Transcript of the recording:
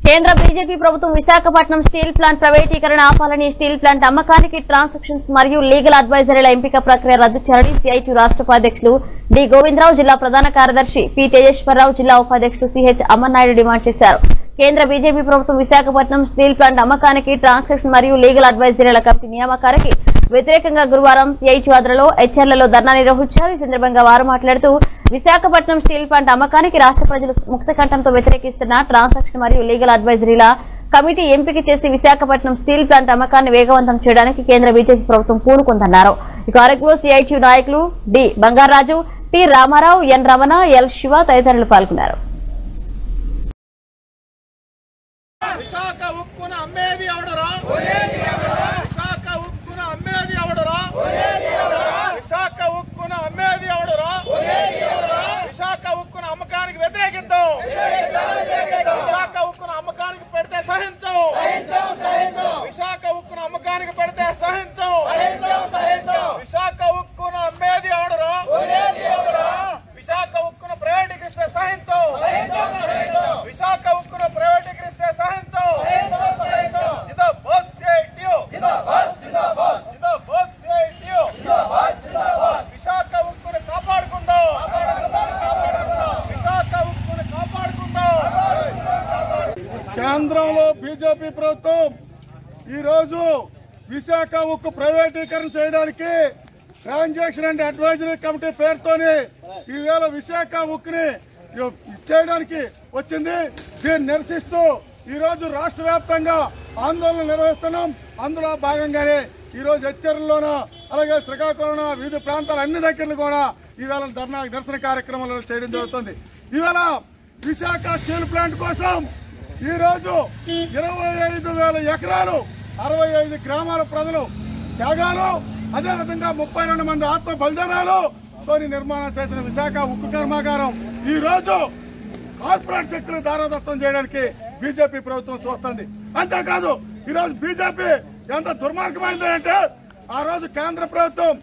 కేంద్ర బీజేపీ ప్రభుత్వం Visakhapatnam steel plant ప్రైవేటీకరణ ఆపాలని స్టీల్ ప్లాంట్ అమ్మకానికి ట్రాన్సాక్షన్స్ మరియు లీగల్ అడ్వైజరీల ఎంపిక ప్రక్రియ రద్దు చేయాలని సిఐటి రాష్ట్ర ఉపాధ్యక్షులు డి గోవిందరావు జిల్లా ప్రధాన కార్యదర్శి పి తేజేశ్వరరావు జిల్లా ఉపాధ్యక్షులు సిహెచ్ అమర్నాయుడు డిమాండ్ చేశారు కేంద్ర బీజేపీ ప్రభుత్వం విశాఖపట్నం స్టీల్ ప్లాంట్ అమ్మకానికి ట్రాన్సాక్షన్ మరియు లీగల్ అడ్వైజరీల కమిటీ నియామకానికి వ్యతిరేకంగా గురువారం సిఐటి ఆధ్వర్యంలో హెచ్ఆర్లలో ధర్నా నిర్వహించారు ఈ సందర్భంగా వారు మాట్లాడుతూ విశాఖపట్నం స్టీల్ ప్లాంట్ అమ్మకానికి రాష్ట్ర ప్రజలు ముక్త కంఠంతో వ్యతిరేకిస్తున్న ట్రాన్సాక్షన్ మరియు లీగల్ అడ్వైజరీల కమిటీ ఎంపిక చేసి విశాఖపట్నం స్టీల్ ప్లాంట్ అమ్మకాన్ని వేగవంతం చేయడానికి కేంద్ర బీజేపీ ప్రభుత్వం పూనుకుందన్నారు ఈ కార్యక్రమంలో సిఐటి నాయకులు D Bangaraju T Ramarao N Ramana L Shiva తదితరులు పాల్గొన్నారు విశాఖ ఉక్కున అమ్మేది ఎవడరా విశాఖ ఉక్కున అమ్మేది ఎవడరా విశాఖ ఉక్కున అమ్మేది ఎవడరా విశాఖ ఉక్కున అమ్మకానికి వ్యతిరేకిద్దాం విశాఖ ఉక్కున అమ్మకానికి పెడితే సహించం విశాఖ ఉక్కున అమ్మకానికి పెడితే సహించం విశాఖ ఉక్కున అమ్మేది ఎవడరా విశాఖ ఉక్కున ప్రైవేటీకరిస్తే సహించం విశాఖ ఉక్కున ప్రైవేటీకరిస్తే సహించం ఇదో బోత్ క్రియేటివ్ ఇదో బోత్ క్రియేటివ్ విశాఖ ఉక్కును కాపాడుకుందాం విశాఖ ఉక్కును కాపాడుకుందాం కేంద్రంలో బీజేపీ ప్రభుత్వం ఈరోజు విశాఖ ఉక్కు ప్రైవేటీకరణ చేయడానికి ట్రాన్సాక్షన్ అండ్ అడ్వైజరీ కమిటీ పేరుతోని ఈవేళ విశాఖ ఉక్కుని చేయడానికి వచ్చింది దీన్ని నిరసిస్తూ ఈ రోజు రాష్ట్ర వ్యాప్తంగా ఆందోళన నిర్వహిస్తున్నాం అందులో భాగంగానే ఈ రోజు హెచ్చరిలోన అలాగే శ్రీకాకుళం వివిధ ప్రాంతాల అన్ని దగ్గరలు కూడా ఈవేళ ధర్నా నిరసన కార్యక్రమాలు చేయడం జరుగుతుంది ఈవేళ విశాఖ స్టీల్ ప్లాంట్ కోసం ఈ రోజు ఇరవై ఐదు వేల ఎకరాలు అరవై ఐదు గ్రామాల ప్రజలు త్యాగాలు అదేవిధంగా ముప్పై రెండు మంది ఆత్మ బలిదానాలు తోని నిర్మాణం చేసిన విశాఖ ఉక్కు కర్మాగారం ఈ రోజు కార్పొరేట్ శక్తులు దారాదత్తం చేయడానికి బీజేపీ ప్రభుత్వం చూస్తుంది అంతేకాదు ఈ రోజు బీజేపీ ఎంత దుర్మార్గమైంది అంటే ఆ రోజు కేంద్ర ప్రభుత్వం